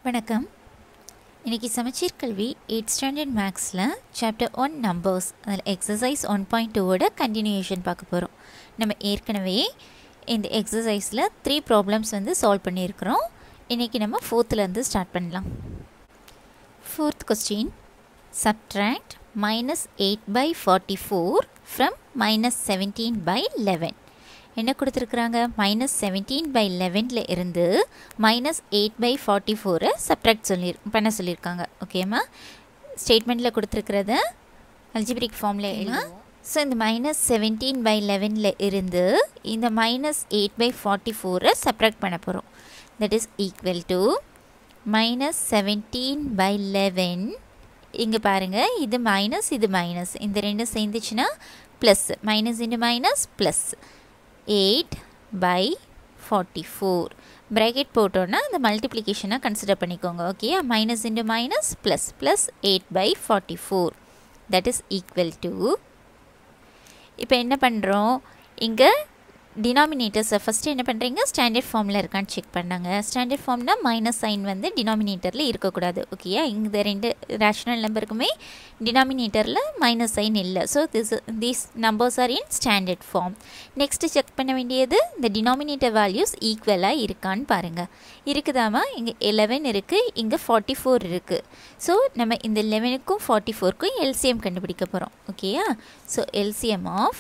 வணக்கம் இன்றைக்கி சமச்சீர் கல்வி எயிட் ஸ்டாண்டர்ட் மேக்ஸில் சாப்டர் ஒன் நம்பர்ஸ் அதில் எக்ஸசைஸ் ஒன் பாயிண்ட் டூவோட கண்டினியூஷன் பார்க்க போகிறோம் நம்ம ஏற்கனவே இந்த எக்ஸசைஸில் த்ரீ ப்ராப்ளம்ஸ் வந்து சால்வ் பண்ணியிருக்கிறோம் இன்றைக்கி நம்ம ஃபோர்த்துலேருந்து ஸ்டார்ட் பண்ணலாம் fourth question subtract minus eight by forty four from minus seventeen by eleven என்ன கொடுத்துருக்குறாங்க மைனஸ் செவன்டீன் பை லெவனில் இருந்து மைனஸ் எயிட் பை ஃபார்ட்டி ஃபோரை சப்ராக்ட் சொல்லி பண்ண சொல்லியிருக்காங்க ஓகேம்மா ஸ்டேட்மெண்ட்டில் கொடுத்துருக்கிறத அல்ஜிபிரிக் ஃபார்மில் எழுதலாம் ஸோ இந்த மைனஸ் செவன்டீன் பை லெவனில் இருந்து இந்த மைனஸ் எயிட் பை ஃபார்ட்டி ஃபோரை சப்ராக்ட் பண்ண போகிறோம் that is equal to minus seventeen by eleven இங்கே பாருங்கள் இது மைனஸ் இது மைனஸ் இந்த ரெண்டும் சேர்ந்துச்சுன்னா plus minus into minus plus eight by forty four bracket போட்டோன்னா அந்த மல்டிப்ளிகேஷனாக கன்சிடர் பண்ணிக்கோங்க okay minus into minus plus plus eight by forty four that is equal to இப்போ என்ன பண்ணுறோம் இங்கே டினாமினேட்டர்ஸை ஃபஸ்ட்டு என்ன பண்ணுறீங்க ஸ்டாண்டர்ட் ஃபார்மில் இருக்கான்னு செக் பண்ணாங்க ஸ்டாண்டர்ட் ஃபார்ம்னா மைனஸ் சைன் வந்து டினாமினேட்டரில் இருக்கக்கூடாது ஓகேயா இந்த ரெண்டு ரேஷனல் நம்பருக்குமே டினாமினேட்டரில் மைனஸ் சைன் இல்லை so this these numbers are in standard form next check பண்ண வேண்டியது இந்த டினாமினேட்டர் வேல்யூஸ் ஈக்குவலாக இருக்கான்னு பாருங்கள் இருக்குதாமா இங்கே லெவன் இருக்குது இங்கே ஃபார்ட்டி ஃபோர் இருக்குது ஸோ நம்ம இந்த லெவனுக்கும் ஃபார்ட்டி ஃபோருக்கும் எல்சிஎம் கண்டுபிடிக்க போகிறோம் ஓகேயா so LCM of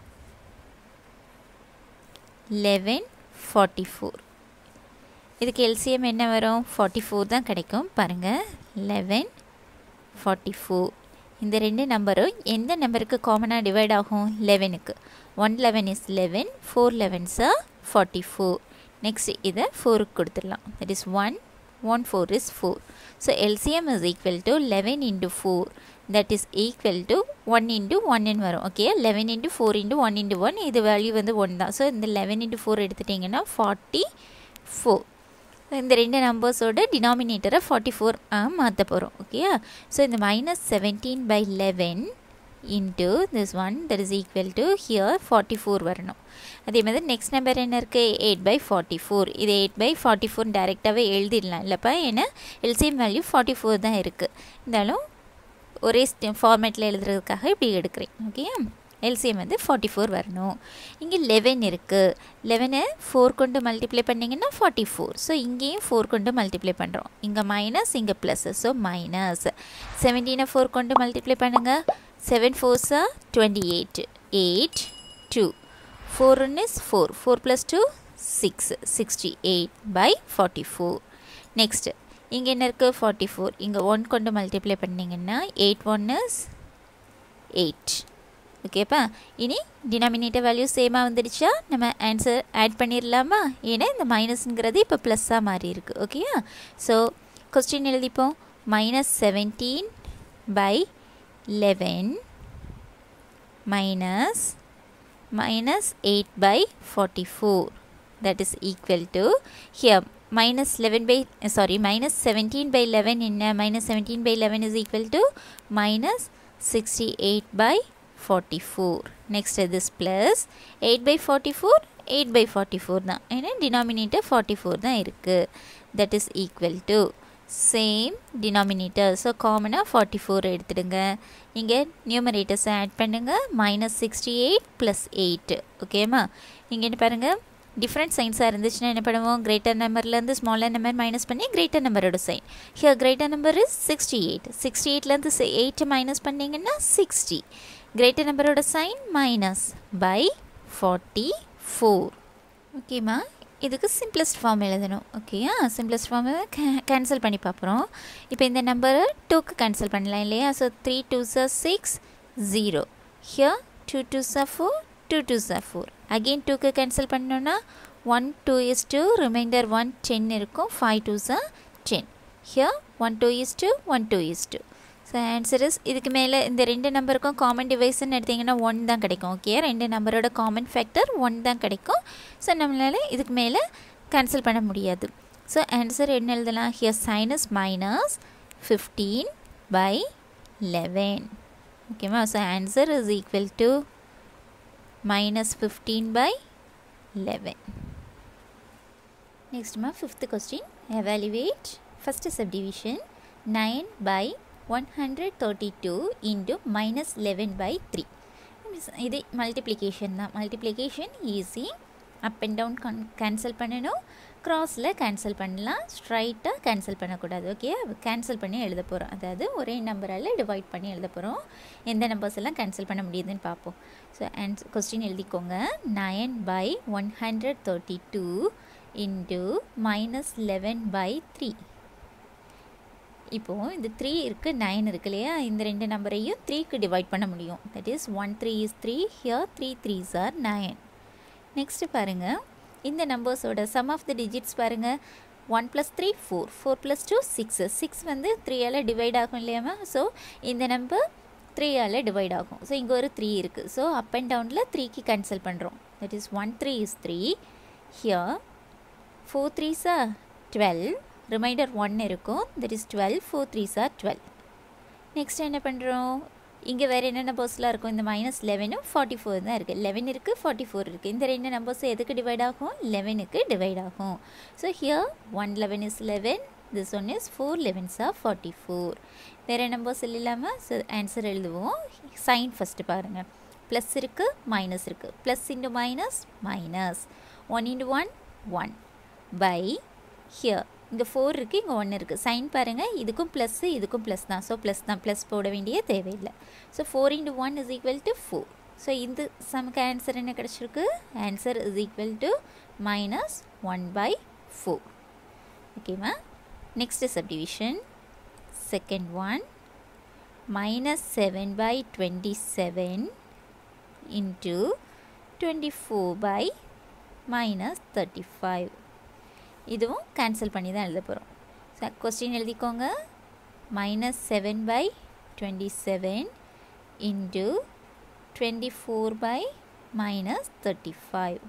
eleven forty four இதுக்கு எல்சிஎம் என்ன வரும் ஃபார்ட்டி ஃபோர் தான் கிடைக்கும் பாருங்கள் லெவன் ஃபார்ட்டி ஃபோர் இந்த ரெண்டு நம்பரும் எந்த நம்பருக்கு காமனாக டிவைட் ஆகும் லெவனுக்கு one eleven is eleven four லெவன்ஸா ஃபார்ட்டி ஃபோர் நெக்ஸ்ட் இதை ஃபோருக்கு கொடுத்துடலாம் that is one one four is four so LCM is equal to eleven into four that is equal to one into ஒன்னு வரும் okay eleven into four into one into one இது value வந்து one தான் so இந்த eleven into four எடுத்துட்டிங்கன்னா forty four இந்த ரெண்டு நம்பர்ஸோட டினாமினேட்டரை forty four மாற்ற போகிறோம் ஓகேயா ஸோ இந்த minus seventeen by eleven into this one that is equal to here forty four வரணும் அதே மாதிரி நெக்ஸ்ட் நம்பர் என்ன இருக்குது எயிட் பை ஃபார்ட்டி ஃபோர் இது எயிட் பை ஃபார்ட்டி ஃபோர் டேரெக்டாகவே எழுதிடலாம் இல்லைப்பா ஏன்னா எல்சிஎம் வேல்யூ ஃபார்ட்டி ஃபோர் தான் இருக்குது இருந்தாலும் ஒரே ஃபார்மேட்டில் எழுதுறதுக்காக இப்படி எடுக்கிறேன் ஓகே எல்சிஎம் வந்து ஃபார்ட்டி ஃபோர் வரணும் இங்கே லெவன் இருக்குது லெவனை ஃபோர் கொண்டு மல்டிப்ளை பண்ணிங்கன்னா ஃபார்ட்டி ஃபோர் ஸோ இங்கேயும் ஃபோர் கொண்டு மல்டிப்ளை பண்ணுறோம் இங்கே மைனஸ் இங்கே ப்ளஸ் ஸோ மைனஸ் செவன்டீனை ஃபோர் கொண்டு மல்டிப்ளை பண்ணுங்கள் செவன் ஃபோர்ஸா twenty eight eight two four one is four four plus two six sixty eight by forty four next இங்கே என்ன இருக்குது ஃபார்ட்டி ஃபோர் இங்கே ஒன் கொண்டு மல்டிப்ளை பண்ணிங்கன்னா எயிட் ஒன் இஸ் எயிட் ஓகேப்பா இனி டினாமினேட்டர் வேல்யூ சேமாக வந்துடுச்சா நம்ம ஆன்சர் ஆட் பண்ணிடலாமா ஏன்னா இந்த மைனஸ்ங்கிறது இப்போ ப்ளஸ்ஸாக மாறி இருக்குது ஓகேயா ஸோ கொஸ்டின் எழுதிப்போம் minus seventeen by eleven minus minus eight by forty four that is equal to here minus 11 by uh, sorry minus 17 by 11 in uh, minus 17 by 11 is equal to minus 68 by 44 next uh, this plus 8 by 44 8 by 44 தான் ஏன்னா denominator 44 தான் இருக்கு that is equal to same denominator so காமனாக forty four எடுத்துடுங்க இங்கே நியூமரேட்டர்ஸை add பண்ணுங்கள் minus sixty eight plus eight ஓகேம்மா இங்கே என்ன பாருங்கள் டிஃப்ரெண்ட் சைன்ஸாக இருந்துச்சுன்னா என்ன பண்ணுவோம் கிரேட்டர் நம்பர்லேருந்து ஸ்மாலர் நம்பர் மைனஸ் பண்ணி கிரேட்டர் நம்பரோட sign here greater number is sixty eight sixty எயிட்லேருந்து எயிட்டை மைனஸ் பண்ணிங்கன்னா சிக்ஸ்டி கிரேட்டர் நம்பரோட sign minus by forty four ஓகேம்மா இதுக்கு சிம்பிளஸ்ட் ஃபார்ம் எழுதணும் ஓகேயா சிம்பிளஸ்ட் ஃபார்மை கேன்சல் பண்ணி பார்க்குறோம் இப்போ இந்த நம்பரை டூக்கு கேன்சல் பண்ணலாம் இல்லையா so three twos are six zero here two twos are four two twos are four again டூக்கு கேன்சல் பண்ணோன்னா one two is two remainder one ten இருக்கும் five twos are ten here one two is two one two is two so answer is இதுக்கு மேலே இந்த ரெண்டு நம்பருக்கும் common டிவைஸ்ன்னு எடுத்திங்கன்னா one தான் கிடைக்கும் ஓகே ரெண்டு நம்பரோட காமன் ஃபேக்டர் ஒன் தான் கிடைக்கும் ஸோ நம்மளால் இதுக்கு மேலே கேன்சல் பண்ண முடியாது ஸோ ஆன்சர் என்ன எழுதலாம் here sign is minus fifteen by eleven ஓகேவா so answer is equal to minus 15 by 11. Next ma fifth question evaluate first subdivision nine by one hundred thirty two into minus eleven by three இது multiplication தான் multiplication easy up and down can cancel பண்ணணும் க்ராஸில் cancel பண்ணலாம் ஸ்ட்ரைட்டாக cancel பண்ணக்கூடாது okay cancel பண்ணி எழுத போகிறோம் அதாவது ஒரே நம்பரால் டிவைட் பண்ணி எழுத போகிறோம் எந்த நம்பர்ஸ் எல்லாம் கேன்சல் பண்ண முடியுதுன்னு பார்ப்போம் ஸோ ஆன்ஸ் கொஸ்டின் எழுதிக்கோங்க nine by one hundred thirty two into minus eleven by three இப்போது இந்த த்ரீ இருக்குது நைன் இருக்கு இல்லையா இந்த ரெண்டு நம்பரையும் த்ரீக்கு டிவைட் பண்ண முடியும் that is one three is three here three threes are nine next பாருங்கள் இந்த நம்பர்ஸோட சம் ஆஃப் த டிஜிட்ஸ் பாருங்கள் one plus three four four plus two six six வந்து த்ரீயால் டிவைட் ஆகும் இல்லையாமா ஸோ இந்த நம்பர் த்ரீயால் டிவைட் ஆகும் ஸோ இங்கே ஒரு த்ரீ இருக்குது ஸோ அப் அண்ட் டவுனில் த்ரீக்கு கேன்சல் பண்ணுறோம் that is one three is three here four threes are twelve remainder one இருக்கும் that is twelve four threes are twelve next என்ன பண்ணுறோம் இங்கே வேறு என்ன நம்பர்ஸ்லாம் இருக்கும் இந்த மைனஸ் லெவனும் ஃபார்ட்டி ஃபோர் தான் இருக்குது லெவன் இருக்குது ஃபார்ட்டி ஃபோர் இருக்குது இந்த ரெண்டு நம்பர்ஸ் எதுக்கு டிவைட் ஆகும் லெவனுக்கு டிவைட் ஆகும் so here one eleven is eleven this one is four elevens are forty four வேறு நம்பர்ஸ் இல்லாமல் ஸோ ஆன்சர் எழுதுவோம் சைன் ஃபஸ்ட்டு பாருங்கள் ப்ளஸ் இருக்குது மைனஸ் இருக்குது plus into minus minus one into one one by here இங்கே four இருக்குது இங்கே ஒன்று இருக்குது சைன் பாருங்கள் இதுக்கும் ப்ளஸ்ஸு இதுக்கும் ப்ளஸ் தான் ஸோ ப்ளஸ் தான் ப்ளஸ் போட வேண்டிய தேவையில்லை so four into one is equal to four so இந்த சமக்கு ஆன்சர் என்ன கிடச்சிருக்கு answer is equal to minus one by four ஓகேவா next subdivision second one minus seven by twenty seven into twenty four by minus thirty five இதுவும் cancel பண்ணி தான் எழுத போகிறோம் ஸோ கொஸ்டின் எழுதிக்கோங்க minus seven by twenty seven into twenty four by minus thirty five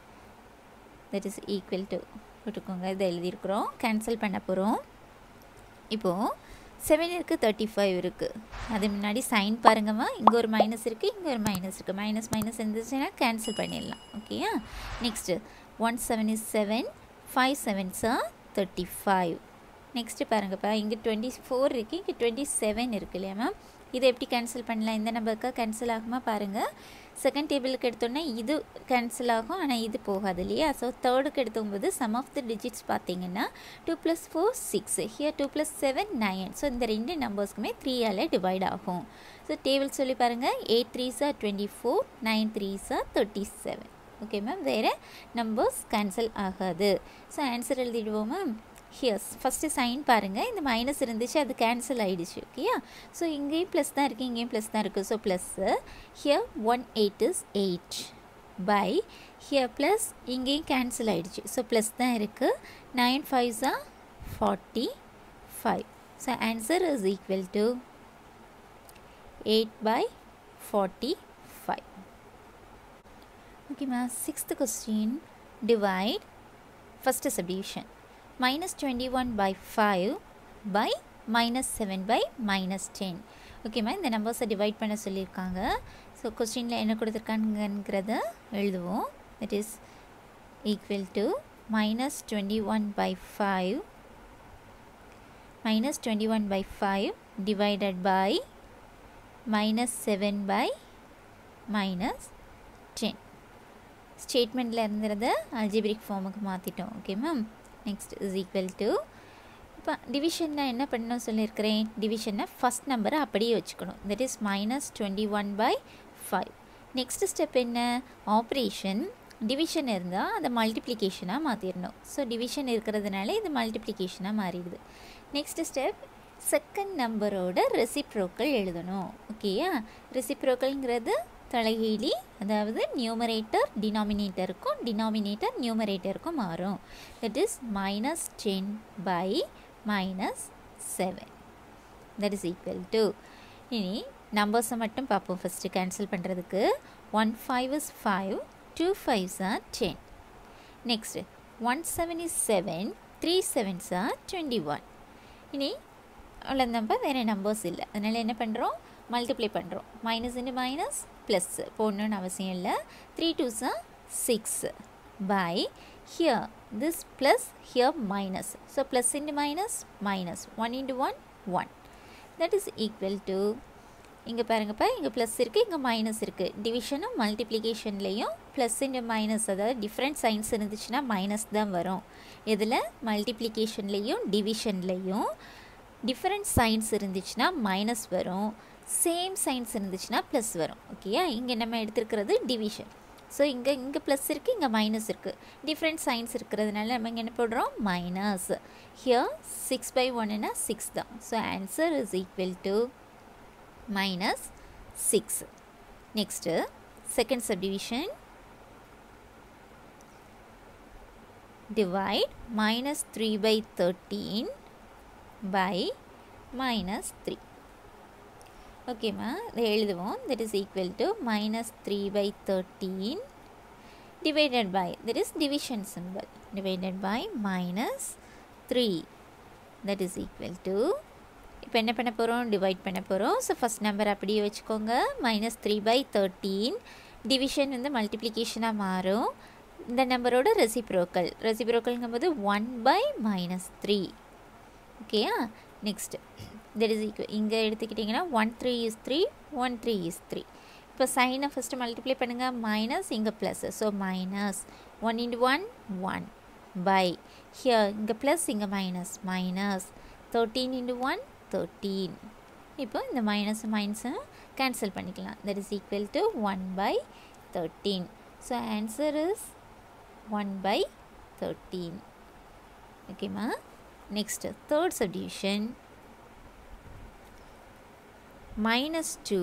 that is equal to போட்டுக்கோங்க இதை எழுதியிருக்கிறோம் cancel பண்ண போகிறோம் இப்போது செவன் இருக்குது தேர்ட்டி ஃபைவ் இருக்குது அது முன்னாடி சைன் பாருங்கம்மா இங்கே ஒரு மைனஸ் இருக்குது இங்கே ஒரு மைனஸ் இருக்குது மைனஸ் மைனஸ் இருந்துச்சுன்னா கேன்சல் பண்ணிடலாம் ஓகேயா next one seven is seven five sevens are thirty five next பாருங்கப்பா இங்கே டுவெண்ட்டி ஃபோர் இருக்குது இங்கே டுவெண்ட்டி செவன் இருக்குது இல்லையா மேம் இதை எப்படி கேன்சல் பண்ணலாம் இந்த நம்பருக்கு கேன்சல் ஆகுமா பாருங்கள் செகண்ட் டேபிளுக்கு எடுத்தோன்னே இது கேன்சல் ஆகும் ஆனால் இது போகாது இல்லையா ஸோ தேர்டுக்கு எடுத்தும்போது சம் ஆஃப் த டிஜிட்ஸ் பார்த்தீங்கன்னா two plus four six here two plus seven nine so இந்த ரெண்டு நம்பர்ஸ்க்குமே த்ரீயால் டிவைட் ஆகும் ஸோ டேபிள் சொல்லி பாருங்கள் eight threes are twenty four nine threes are thirty seven okay ma'am வேறு நம்பர்ஸ் கேன்சல் ஆகாது ஸோ ஆன்சர் எழுதிடுவோம் மேம் ஹியர்ஸ் ஃபஸ்ட்டு சைன் பாருங்கள் இந்த மைனஸ் இருந்துச்சு அது கேன்சல் ஆகிடுச்சு ஓகேயா ஸோ இங்கேயும் ப்ளஸ் தான் இருக்குது இங்கேயும் ப்ளஸ் தான் இருக்குது so plus here one eight is eight by here plus இங்கேயும் கேன்சல் ஆகிடுச்சு ஸோ ப்ளஸ் தான் இருக்குது nine fives are forty five so answer is equal to eight by forty five ஓகேம்மா sixth question divide first subdivision minus 21 by 5 by minus 7 by minus 10 ஓகேம்மா இந்த நம்பர்ஸை divide பண்ண சொல்லியிருக்காங்க ஸோ கொஸ்டினில் என்ன கொடுத்துருக்காங்கிறத எழுதுவோம் that is equal to minus twenty one by five minus twenty one by five divided by minus seven by minus ten ஸ்டேட்மெண்ட்டில் இருந்ததை அல்ஜிபிரிக் ஃபார்முக்கு மாற்றிட்டோம் okay ma'am next is equal to இப்போ டிவிஷனில் என்ன பண்ணணும் சொல்லியிருக்கிறேன் டிவிஷனை ஃபஸ்ட் நம்பரை அப்படியே வச்சுக்கணும் that is minus twenty one by five next step என்ன ஆப்ரேஷன் டிவிஷன் இருந்தால் அதை மல்டிப்ளிகேஷனாக மாற்றிடணும் ஸோ டிவிஷன் இருக்கிறதுனால இது மல்டிப்ளிகேஷனாக மாறிடுது நெக்ஸ்ட் ஸ்டெப் செகண்ட் நம்பரோட ரெசிப்ரோக்கல் எழுதணும் ஓகேயா ரெசிப்ரோக்கல்ங்கிறது தலைகீழி அதாவது நியூமரேட்டர் டினாமினேட்டருக்கும் டினாமினேட்டர் நியூமரேட்டருக்கும் மாறும் that is minus ten by minus seven that is equal to இனி நம்பர்ஸை மட்டும் பார்ப்போம் ஃபஸ்ட்டு கேன்சல் பண்ணுறதுக்கு one five is five two fives are ten next one seven is seven three sevens are twenty one இனி அவ்வளோ number வேறு numbers இல்லை அதனால் என்ன பண்ணுறோம் மல்டிப்ளை பண்ணுறோம் மைனஸ் இன்ட்டு மைனஸ் ப்ளஸ்ஸு போடணுன்னு அவசியம் இல்லை three twos are six by here this plus here minus so plus into minus minus 1 into 1 1 that is equal to இங்கே பாருங்கப்பா இங்கே ப்ளஸ் இருக்குது இங்கே மைனஸ் இருக்குது டிவிஷனும் மல்டிப்ளிகேஷன்லேயும் ப்ளஸ் இன்ட்டு மைனஸ் அதாவது டிஃப்ரெண்ட் சைன்ஸ் இருந்துச்சுன்னா மைனஸ் தான் வரும் இதில் மல்டிப்ளிகேஷன்லேயும் டிவிஷன்லேயும் டிஃப்ரெண்ட் சைன்ஸ் இருந்துச்சுன்னா மைனஸ் வரும் சேம் சைன்ஸ் இருந்துச்சுன்னா ப்ளஸ் வரும் ஓகேயா இங்கே நம்ம எடுத்துருக்கிறது டிவிஷன் ஸோ இங்கே இங்கே ப்ளஸ் இருக்குது இங்கே மைனஸ் இருக்குது டிஃப்ரெண்ட் சைன்ஸ் இருக்கிறதுனால நம்ம இங்கே என்ன போடுறோம் மைனஸ் ஹியர் சிக்ஸ் பை ஒன்னுனா சிக்ஸ் தான் so answer is equal to minus 6. Next, second subdivision. Divide minus 3 by 13 by minus 3. ஓகேம்மா இதை எழுதுவோம் that is equal to minus three by thirteen divided by that is division simple divided by minus three that is equal to இப்போ என்ன பண்ண போகிறோம் divide பண்ண போகிறோம் so first number அப்படியே வச்சுக்கோங்க minus three by thirteen division வந்து மல்டிப்ளிகேஷனாக மாறும் இந்த நம்பரோட ரெசிப்ரோக்கல் ரெசிப்ரோக்கல்ங்கும்போது ஒன் பை மைனஸ் த்ரீ ஓகேயா நெக்ஸ்ட்டு தட் இஸ் ஈக்குவல் இங்கே எடுத்துக்கிட்டிங்கன்னா one three is three one three is three இப்போ சைனை ஃபஸ்ட்டு மல்டிப்ளை பண்ணுங்கள் மைனஸ் இங்கே plus so minus one into one one by here இங்கே ப்ளஸ் இங்கே minus minus thirteen into one thirteen இப்போ இந்த மைனஸ் மைனஸை கேன்சல் பண்ணிக்கலாம் that is equal to one by thirteen so answer is one by thirteen ஓகேம்மா next third subdivision minus two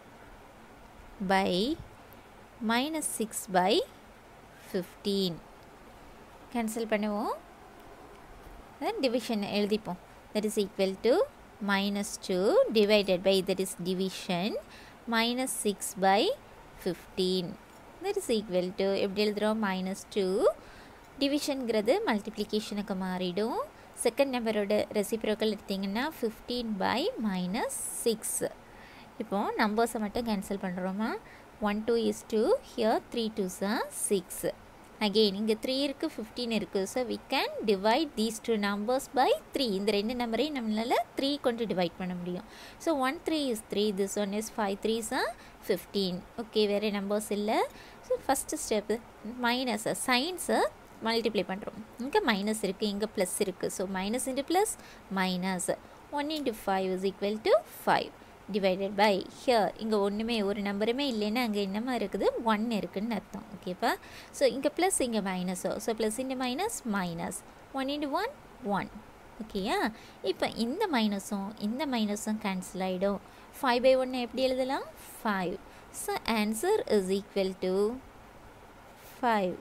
by minus six by fifteen cancel பண்ணுவோம் division எழுதிப்போம் that is equal to minus 2 divided by that is division minus 6 by 15 that is equal to எப்படி எழுதுகிறோம் minus 2 டிவிஷனுங்கிறது மல்டிப்ளிகேஷனுக்கு மாறிடும் second நம்பரோட reciprocal எடுத்திங்கன்னா fifteen by minus six இப்போது நம்பர்ஸை மட்டும் கேன்சல் பண்ணுறோமா one two is two here three twos are six again இங்கே த்ரீ இருக்குது ஃபிஃப்டீன் இருக்குது so we can divide these two numbers by three இந்த ரெண்டு நம்பரையும் நம்மளால் த்ரீ கொண்டு டிவைட் பண்ண முடியும் so one three is three this one is five threes are fifteen okay வேறு நம்பர்ஸ் இல்லை ஸோ ஃபஸ்ட்டு ஸ்டெப்பு மைனஸை சயின்ஸை மல்டிப்ளை பண்ணுறோம் இங்கே மைனஸ் இருக்குது இங்கே ப்ளஸ் இருக்குது so minus into plus minus one into five is equal to five divided by here இங்கே ஒன்றுமே ஒரு நம்பருமே இல்லைன்னா அங்கே என்னமா இருக்குது ஒன் இருக்குதுன்னு அர்த்தம் ஓகேப்பா ஸோ இங்கே ப்ளஸ் இங்கே மைனஸோ so plus into minus minus one into one one ஓகேயா இப்போ இந்த மைனஸும் இந்த மைனஸும் கேன்சல் ஆகிடும் ஃபைவ் பை ஒன்று எப்படி எழுதலாம் five so answer is equal to five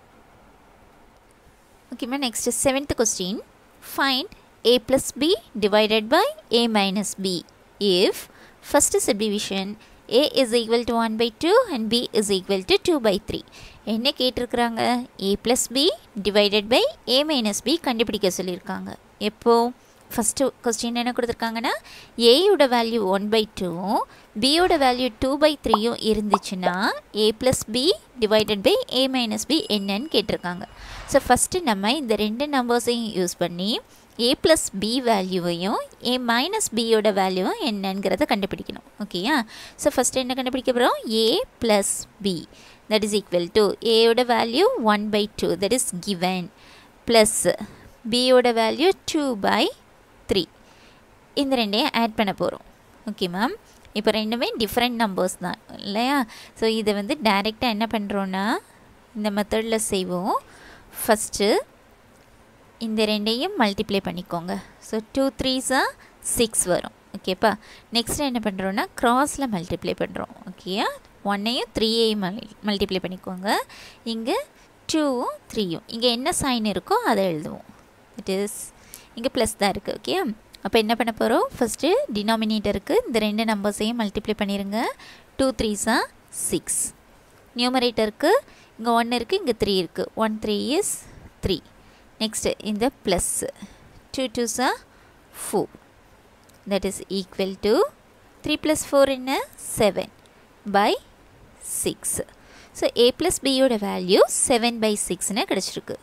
ஓகேம்மா next seventh question find a plus b divided by a minus b if first subdivision a is equal to 1 by 2 and b is equal to 2 by 3 என்ன கேட்டிருக்கிறாங்க a plus b divided by a minus b கண்டுபிடிக்க சொல்லியிருக்காங்க எப்போ first question என்ன கொடுத்துருக்காங்கன்னா ஏயோட value one by டூவும் பியோட value two by த்ரீயும் இருந்துச்சுன்னா A plus B divided by A minus B என்னன்னு கேட்டிருக்காங்க ஸோ ஃபஸ்ட்டு நம்ம இந்த ரெண்டு நம்பர்ஸையும் யூஸ் பண்ணி ஏ ப்ளஸ் பி வேல்யூவையும் ஏ மைனஸ் பியோட வேல்யூவும் என்னங்கிறத கண்டுபிடிக்கணும் ஓகேயா ஸோ ஃபஸ்ட்டு என்ன கண்டுபிடிக்க போகிறோம் A plus B that is equal to ஏயோட value one by two that is given plus பியோட வேல்யூ டூ பை த்ரீ இந்த ரெண்டையும் ஆட் பண்ண போகிறோம் ஓகே மேம் இப்போ ரெண்டுமே டிஃப்ரெண்ட் நம்பர்ஸ் தான் இல்லையா ஸோ இதை வந்து டைரெக்டாக என்ன பண்ணுறோன்னா இந்த மெத்தடில் செய்வோம் ஃபஸ்ட்டு இந்த ரெண்டையும் மல்டிப்ளை பண்ணிக்கோங்க ஸோ டூ த்ரீஸாக சிக்ஸ் வரும் ஓகேப்பா நெக்ஸ்ட் என்ன பண்ணுறோன்னா க்ராஸில் மல்டிப்ளை பண்ணுறோம் ஓகேயா ஒன்னையும் த்ரீயையும் மல் மல்டிப்ளை பண்ணிக்கோங்க இங்கே டூவும் த்ரீயும் இங்கே என்ன சைன் இருக்கோ அதை எழுதுவோம் இட் இஸ் இங்கே ப்ளஸ் தான் இருக்குது ஓகே அப்போ என்ன பண்ண போகிறோம் ஃபஸ்ட்டு டினாமினேட்டருக்கு இந்த ரெண்டு நம்பர்ஸையும் மல்டிப்ளை பண்ணிடுங்க டூ த்ரீஸா சிக்ஸ் நியூமரேட்டருக்கு இங்கே ஒன் இருக்குது இங்கே த்ரீ இருக்குது one three is three next இந்த plus two twos are four that is equal to three plus four என்ன seven by six so A plus பியோட வேல்யூ செவன் பை சிக்ஸ்னு கிடச்சிருக்கு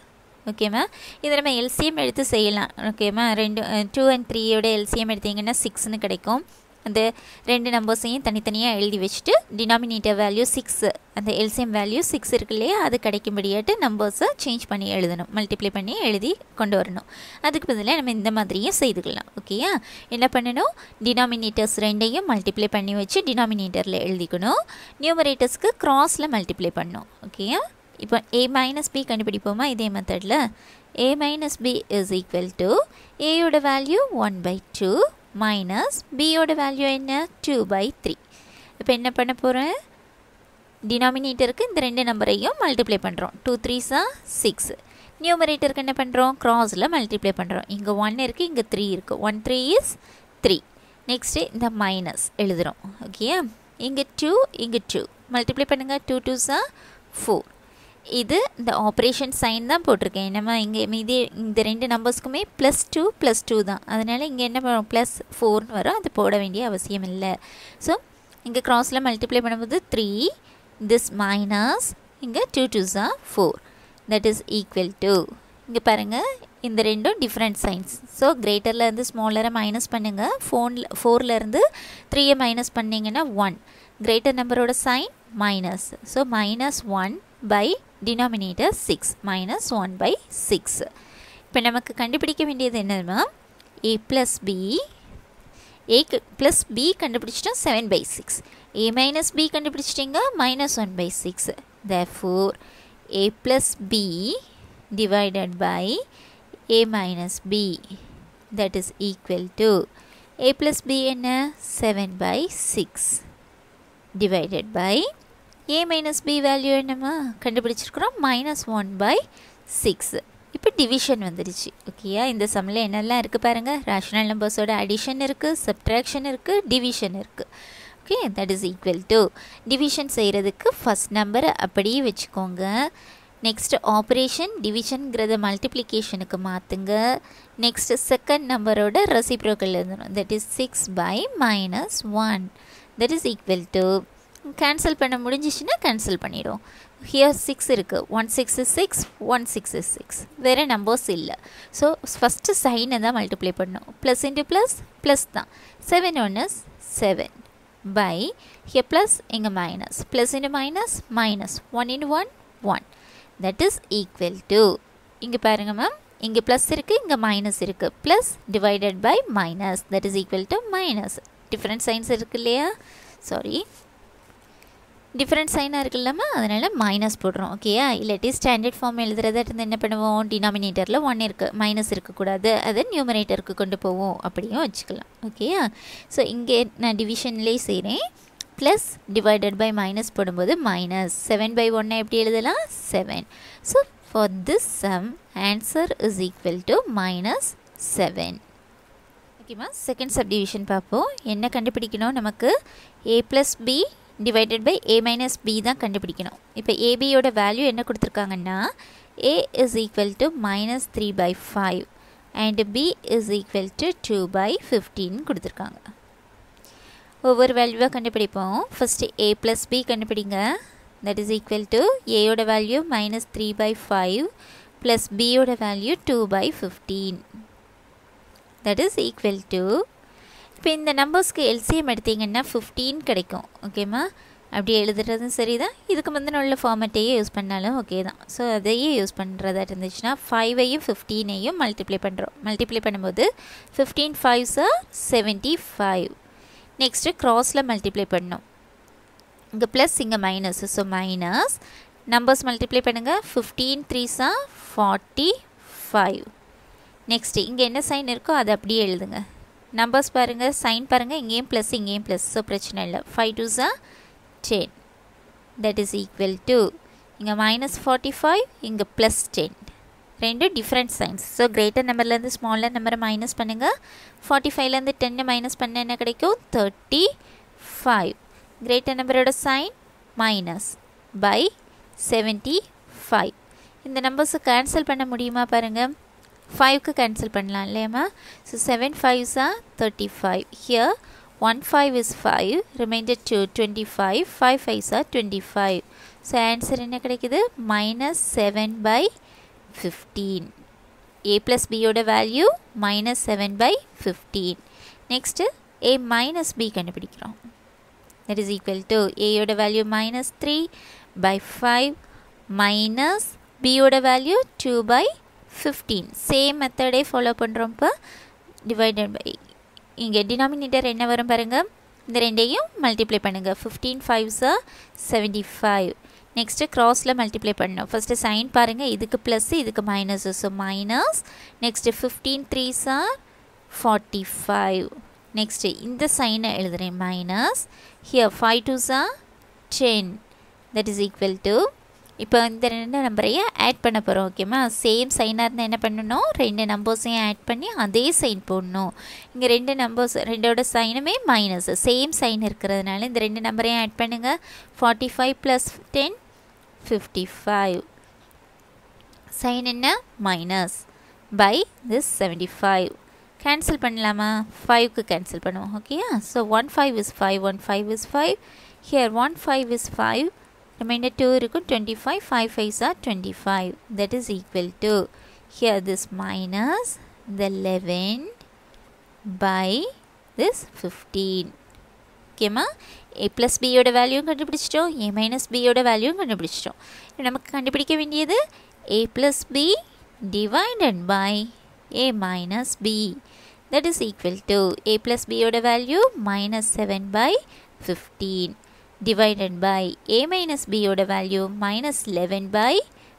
ஓகேம்மா இதை நம்ம எல்சிஎம் எடுத்து செய்யலாம் ஓகேம்மா ரெண்டு டூ அண்ட் த்ரீயோட எல்சிஎம் எடுத்தீங்கன்னா சிக்ஸ்னு கிடைக்கும் அந்த ரெண்டு நம்பர்ஸையும் தனித்தனியாக எழுதி வச்சுட்டு டினாமினேட்டர் வேல்யூ சிக்ஸு அந்த எல்சிஎம் வேல்யூ சிக்ஸ் இருக்கு இல்லையா அது கிடைக்கும்படியாட்டு நம்பர்ஸை சேஞ்ச் பண்ணி எழுதணும் மல்டிப்ளை பண்ணி எழுதி கொண்டு வரணும் அதுக்கு பதிலாக நம்ம இந்த மாதிரியும் செய்துக்கலாம் ஓகேயா என்ன பண்ணணும் டினாமினேட்டர்ஸ் ரெண்டையும் மல்டிப்ளை பண்ணி வச்சு டினாமினேட்டரில் எழுதிக்கணும் நியூமரேட்டர்ஸ்க்கு க்ராஸில் மல்டிப்ளை பண்ணணும் ஓகேயா இப்போ ஏ மைனஸ் பி கண்டுபிடிப்போமா இதே மெத்தடில் A minus B is equal to ஏயோட value one by two minus பியோட வேல்யூ என்ன டூ பை த்ரீ இப்போ என்ன பண்ண போகிறேன் டினாமினேட்டருக்கு இந்த ரெண்டு நம்பரையும் மல்டிப்ளை பண்ணுறோம் டூ த்ரீஸா சிக்ஸ் நியூமரேட்டருக்கு என்ன பண்ணுறோம் க்ராஸில் மல்டிப்ளை பண்ணுறோம் இங்கே ஒன் இருக்குது இங்கே த்ரீ இருக்குது one three is three next இந்த மைனஸ் எழுதுகிறோம் ஓகேயா இங்கே டூ இங்கே டூ மல்டிப்ளை பண்ணுங்கள் டூ டூஸா ஃபோர் இது இந்த ஆப்ரேஷன் சைன் தான் போட்டிருக்கேன் என்னம்மா இங்கே மீதி இந்த ரெண்டு நம்பர்ஸ்க்குமே ப்ளஸ் டூ ப்ளஸ் டூ தான் அதனால் இங்கே என்ன பண்ணுவோம் ப்ளஸ் ஃபோர்னு வரும் அது போட வேண்டிய அவசியம் இல்லை ஸோ இங்கே க்ராஸில் மல்டிப்ளை பண்ணும்போது த்ரீ திஸ் மைனஸ் இங்கே two twos are four that is equal to இங்கே பாருங்கள் இந்த ரெண்டும் டிஃப்ரெண்ட் சைன்ஸ் ஸோ கிரேட்டர்லேருந்து ஸ்மாலரை மைனஸ் பண்ணுங்கள் ஃபோனில் ஃபோர்லேருந்து த்ரீயை மைனஸ் பண்ணிங்கன்னா ஒன் கிரேட்டர் நம்பரோட sign minus so minus one by denominator six minus one by six இப்போ நமக்கு கண்டுபிடிக்க வேண்டியது என்னதுன்னா A plus B A plus B கண்டுபிடிச்சிட்டோம் seven by six A minus B கண்டுபிடிச்சிட்டிங்க minus one by six the four A plus B divided by a minus b that is equal to a plus b என்ன 7 by 6 divided by a minus b value என்னம்மா கண்டுபிடிச்சிருக்கிறோம் minus one by six இப்போ division வந்துடுச்சு ஓகேயா இந்த சம்மில் என்னெல்லாம் இருக்குது பாருங்கள் ரேஷனல் நம்பர்ஸோட அடிஷன் இருக்குது சப்ட்ராக்ஷன் இருக்குது டிவிஷன் இருக்குது okay that is equal to division செய்கிறதுக்கு ஃபஸ்ட் நம்பரை அப்படியே வச்சுக்கோங்க நெக்ஸ்ட் ஆப்ரேஷன் டிவிஷனுங்கிறத மல்டிப்ளிகேஷனுக்கு மாற்றுங்க நெக்ஸ்ட் செகண்ட் நம்பரோட ரெசிப்ரோக்கல் எழுதணும் that is six by minus one that is equal to cancel பண்ண முடிஞ்சிச்சுன்னா கேன்சல் பண்ணிடும் ஹியர் சிக்ஸ் இருக்குது one six is six one six is six வேறு நம்பர்ஸ் இல்லை ஸோ ஃபஸ்ட்டு சைனை தான் மல்டிப்ளை பண்ணணும் ப்ளஸ் இன்ட்டு ப்ளஸ் ப்ளஸ் தான் seven one is seven by here plus இங்கே minus plus into minus minus one into one one that is equal to இங்கே பாருங்கள் ma'am இங்கே ப்ளஸ் இருக்குது இங்கே மைனஸ் இருக்குது plus divided by minus that is equal to minus different signs இருக்கு இல்லையா sorry different சைனாக இருக்குல்லம்மா அதனால் மைனஸ் போடுறோம் ஓகேயா இல்லாட்டி ஸ்டாண்டர்ட் ஃபார்ம் எழுதுறதா இருந்து என்ன பண்ணுவோம் டினாமினேட்டரில் ஒன் இருக்குது மைனஸ் இருக்கக்கூடாது அதை நியூமரேட்டருக்கு கொண்டு போவோம் அப்படியும் வச்சுக்கலாம் ஓகேயா ஸோ இங்கே நான் டிவிஷன்லேயே செய்கிறேன் ப்ளஸ் டிவைடட் பை மைனஸ் போடும்போது மைனஸ் செவன் பை ஒன்னை எப்படி எழுதலாம் seven so for this sum answer is equal to minus seven ஓகேம்மா செகண்ட் சப்டிவிஷன் பார்ப்போம் என்ன கண்டுபிடிக்கணும் நமக்கு A plus B divided by A minus B தான் கண்டுபிடிக்கணும் இப்போ ஏபியோட வேல்யூ என்ன கொடுத்துருக்காங்கன்னா A is equal to minus three by five and B is equal to two by fifteen கொடுத்துருக்காங்க ஒவ்வொரு வேல்யூவாக கண்டுபிடிப்போம் ஃபஸ்ட்டு ஏ ப்ளஸ் பி கண்டுபிடிங்க தட் இஸ் ஈக்குவல் டு ஏயோட value minus three by five plus பியோட value two by fifteen that is equal to இப்போ இந்த நம்பர்ஸ்க்கு LCM எடுத்தீங்கன்னா ஃபிஃப்டீன் கிடைக்கும் ஓகேம்மா அப்படி எழுதுறதும் சரி தான் இதுக்கு முந்தின உள்ள ஃபார்மேட்டையே யூஸ் பண்ணாலும் ஓகே தான் ஸோ அதையே யூஸ் பண்ணுறதா இருந்துச்சுன்னா ஃபைவையும் ஃபிஃப்டீனையும் மல்டிப்ளை பண்ணுறோம் மல்டிப்ளை பண்ணும்போது ஃபிஃப்டீன் ஃபைவ்ஸா செவன்ட்டி ஃபைவ் நெக்ஸ்ட்டு க்ராஸில் மல்டிப்ளை பண்ணோம் இங்கே ப்ளஸ் இங்கே minus so minus numbers multiply பண்ணுங்கள் ஃபிஃப்டீன் த்ரீஸா ஃபார்ட்டி ஃபைவ் நெக்ஸ்ட்டு இங்கே என்ன சைன் இருக்கோ அதை அப்படியே எழுதுங்க நம்பர்ஸ் பாருங்கள் சைன் பாருங்கள் இங்கேயும் ப்ளஸ் இங்கேயும் ப்ளஸ் ஸோ பிரச்சனை இல்லை ஃபைவ் டூஸா ten that is equal to இங்கே மைனஸ் ஃபார்ட்டி ஃபைவ் இங்கே ப்ளஸ் டென் ரெண்டும் டிஃப்ரெண்ட் சைன்ஸ் ஸோ கிரேட்டர் நம்பர்லேருந்து ஸ்மாலர் நம்பரை மைனஸ் பண்ணுங்கள் ஃபார்ட்டி ஃபைவ்லேருந்து டென்னை மைனஸ் பண்ண என்ன கிடைக்கும் தேர்ட்டி ஃபைவ் கிரேட்டர் நம்பரோட sign minus by seventy five இந்த நம்பர்ஸை கேன்சல் பண்ண முடியுமா பாருங்கள் ஃபைவ்க்கு கேன்சல் பண்ணலாம் இல்லையாம்மா ஸோ செவன் ஃபைவ்ஸா thirty five here one five is five remainder two twenty five five ஃபைவ்ஸா டுவெண்ட்டி ஃபைவ் ஸோ ஆன்சர் என்ன கிடைக்குது minus seven by fifteen A plus பியோட value minus seven by fifteen next A minus B கண்டுபிடிக்கிறோம் that is equal to a யோட value minus three by five minus பியோட value two by fifteen same மெத்தடே follow பண்ணுறோம் இப்போ divided by இங்கே denominator என்ன வரும் பாருங்கள் இந்த ரெண்டையும் மல்டிப்ளை பண்ணுங்கள் ஃபிஃப்டீன் ஃபைவ்ஸா செவன்டி ஃபைவ் நெக்ஸ்ட்டு க்ராஸில் மல்டிப்ளை பண்ணணும் ஃபஸ்ட்டு சைன் பாருங்கள் இதுக்கு ப்ளஸ் இதுக்கு minus so minus next fifteen த்ரீஸா ஃபார்ட்டி ஃபைவ் நெக்ஸ்ட்டு இந்த சைனை எழுதுகிறேன் மைனஸ் ஹியர் ஃபைவ் டூஸா ten that is equal to இப்போ இந்த ரெண்டு நம்பரையும் ஆட் பண்ண போகிறோம் ஓகேம்மா சேம் சைனாக இருந்தால் என்ன பண்ணணும் ரெண்டு நம்பர்ஸையும் ஆட் பண்ணி அதே சைன் போடணும் இங்கே ரெண்டு நம்பர்ஸ் ரெண்டோட சைனுமே மைனஸ் சேம் சைன் இருக்கிறதுனால இந்த ரெண்டு நம்பரையும் ஆட் பண்ணுங்கள் forty five plus ten fifty five sign என்ன minus by this seventy five cancel பண்ணலாமா ஃபைவ்க்கு கேன்சல் பண்ணுவோம் ஓகேயா so one five is five one five is five here one five is five remainder two இருக்கும் twenty five five fives are twenty five that is equal to here this minus the eleven by this fifteen ஓகேம்மா A plus பியோட வேல்யூவும் கண்டுபிடிச்சிட்டோம் ஏ minus பியோட வேல்யூவும் கண்டுபிடிச்சிட்டோம் நமக்கு கண்டுபிடிக்க வேண்டியது A plus B divided by a minus b that is equal to a plus b யோட value minus 7 by 15 divided by a minus b யோட value minus 11 by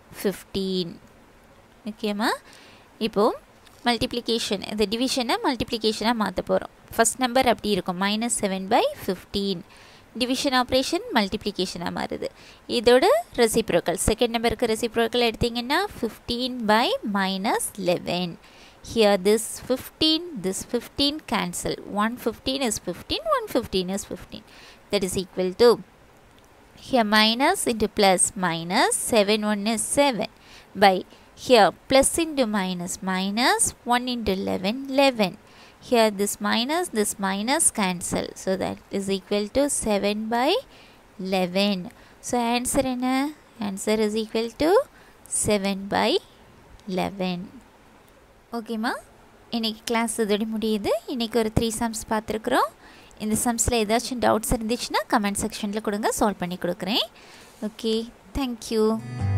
15 ஓகேம்மா இப்போ மல்டிப்ளிகேஷன் இந்த டிவிஷனை மல்டிப்ளிகேஷனாக மாற்ற போகிறோம் ஃபஸ்ட் நம்பர் அப்படி இருக்கும் minus seven by fifteen division operation மல்டிப்ளிகேஷனாக மாறுது இதோட ரெசிப்ரோக்கல் செகண்ட் நம்பருக்கு ரெசிப்ரோக்கல் எடுத்திங்கன்னா fifteen by minus eleven here this 15 this 15 cancel 115 is 15 115 is 15 that is equal to here minus into plus minus 7 1 is 7 by here plus into minus minus 1 into 11 11 here this minus this minus cancel so that is equal to 7 by 11 so answer என்ன answer is equal to 7 by 11 ஓகேம்மா இன்றைக்கி class இதோட முடியுது இன்றைக்கி ஒரு three sums பார்த்துருக்குறோம் இந்த சம்ஸில் ஏதாச்சும் டவுட்ஸ் இருந்துச்சுன்னா கமெண்ட் செக்ஷனில் கொடுங்க சால்வ் பண்ணி கொடுக்குறேன் ஓகே தேங்க்யூ